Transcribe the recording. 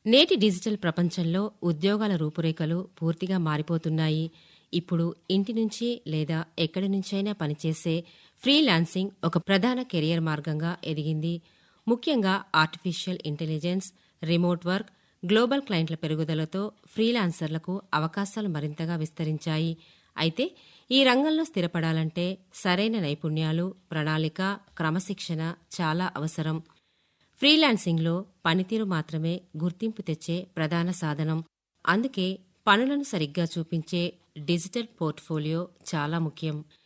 నేటి డిజిటల్ ప్రపంచంలో ఉద్యోగాల రూపురేఖలు పూర్తిగా మారిపోతున్నాయి ఇప్పుడు ఇంటి నుంచి లేదా ఎక్కడి నుంచైనా పనిచేసే ఫ్రీలాన్సింగ్ ఒక ప్రధాన కెరియర్ మార్గంగా ఎదిగింది ముఖ్యంగా artificial intelligence remote work global క్లయింట్ల పెరుగుదలతో ఫ్రీలాన్సర్లకు అవకాశాలు మరింతగా విస్తరించాయి అయితే ఈ రంగంలో స్థిరపడాలంటే సరైన నైపుణ్యాలు ప్రణాళిక క్రమశిక్షణ చాలా అవసరం ఫ్రీలాన్సింగ్లో పనితీరు మాత్రమే గుర్తింపు తెచ్చే ప్రధాన సాధనం అందుకే పనులను సరిగ్గా చూపించే డిజిటల్ పోర్ట్ఫోలియో చాలా ముఖ్యం